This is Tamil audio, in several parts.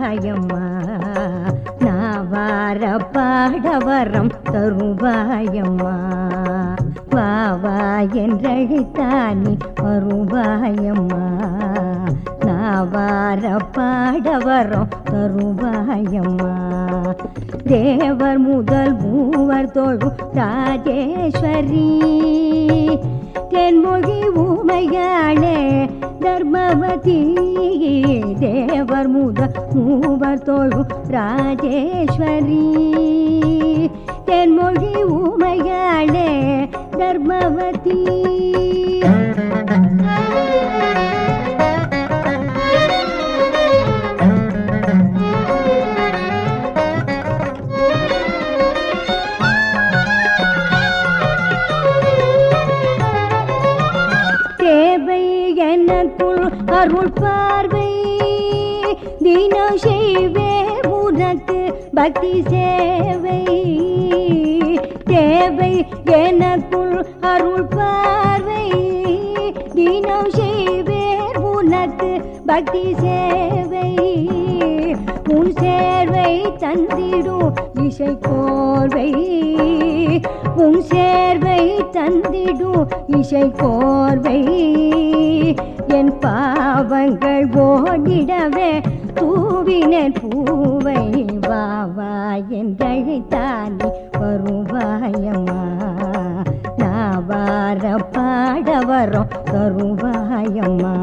தருவாயம்மா நாவார பாடவரம் தருவாயம்மா வா வா என்றழைத்தானி வருவாயம்மா நாவார பாடவரம் தருவாயம்மா தேவர் முதல் மூவர் தோழும் ராஜேஸ்வரி தென்மொழி ஊமையாளே தர்மவதி தேவர் முதல் மூவர் தோழும் ராஜேஸ்வரி தென்மொழி ஊமையாளே தர்மவதி தேவை எனக்குள் அருள் பார்வை தினம் செய்வே உனக்கு பக்தி சேவை தேவை எனக்குள் அருள் பார்வை தினம் செய்வே உனக்கு பக்தி சேவை உன் சேர்வை தந்திடும் இசை கோர்வை உன் சேர்வை தந்திடும் இசை கோர்வை என் பாவங்கள் ஓடிடவே தூவினேன் பூவை வா வா என்றழைத்தானி வருவாயம்மா நாவார பாட வரோம் தருவாயம்மா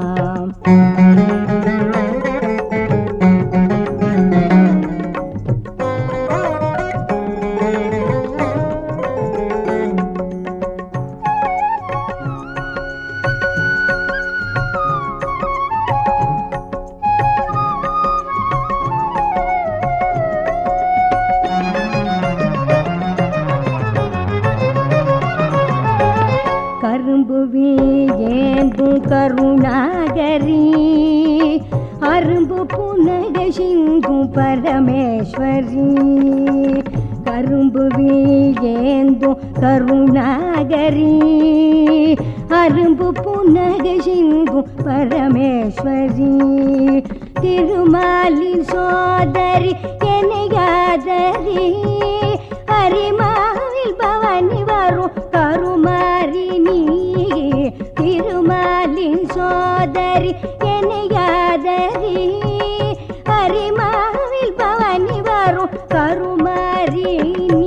கரும்பு ஏந்தும் கருணாகரி அரும்பு புனக சிங்கும் பரமேஸ்வரி கரும்பு ஏந்தும் கருணாகரி அரும்பு புனக சிங்கும் பரமேஸ்வரி திருமாலின் சோதரி என்னையாதரி அரிமாவில் பவனி வரும் கருமாரி நீ திருமாலின் சோதரி என்னையாதரி அரிமாவில் பவனி வரும் கருமாரி நீ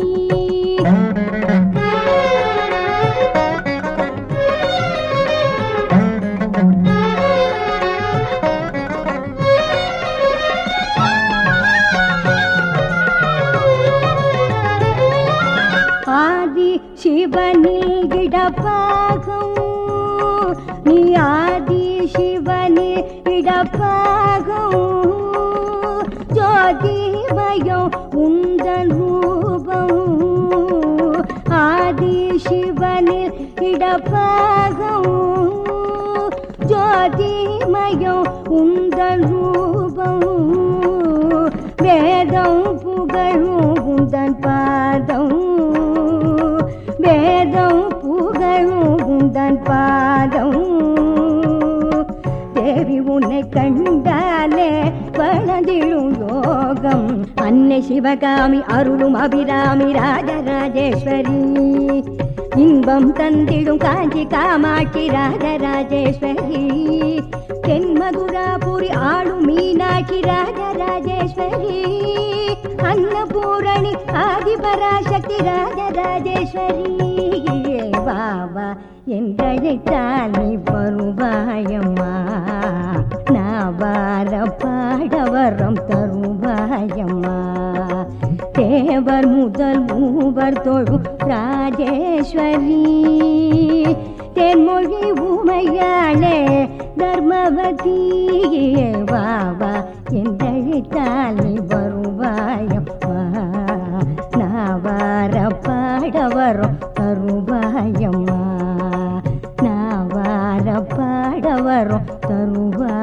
ஆதி சிவனில் இடப்பாகும் நீ ஆதி சிவனில் இடப்பாகும் ஜோதிமயம் உந்தன் ரூபம் ஆதி சிவனில் இடப்பாகும் ஜோதிமயம் உந்தன் ரூபம் வேதம் புகழும் உந்தன் பாதம் வேதம் புகழும் உந்தன் பாதம் தேவி உன்னை கண்டாலே வளர்ந்திடும் யோகம் அன்னை சிவகாமி அருளும் அபிராமி ராஜராஜேஸ்வரி இன்பம் தந்திடும் காஞ்சி காமாட்சி ராஜராஜேஸ்வரி தென்மதுராபுரி ஆளும் மீனாட்சி ராஜராஜேஸ்வரி அன்னபூரணி ஆதிபராசக்தி ராஜராஜேஸ்வரி பாபா என்றழைத்தால் நீ வருவாயம்மா நாவார பாடவரம் தருவாயம்மா தேவர் முதல் மூவர் தொழும் ராஜேஸ்வரி தென்மொழி உமையாளே தர்மவதி வாவா என்றழைத்தால் நீ வருவாயம்மா நாவார பாடவரம் தருவாயம்மா நாவார பாடவரம் தருவாயம்மா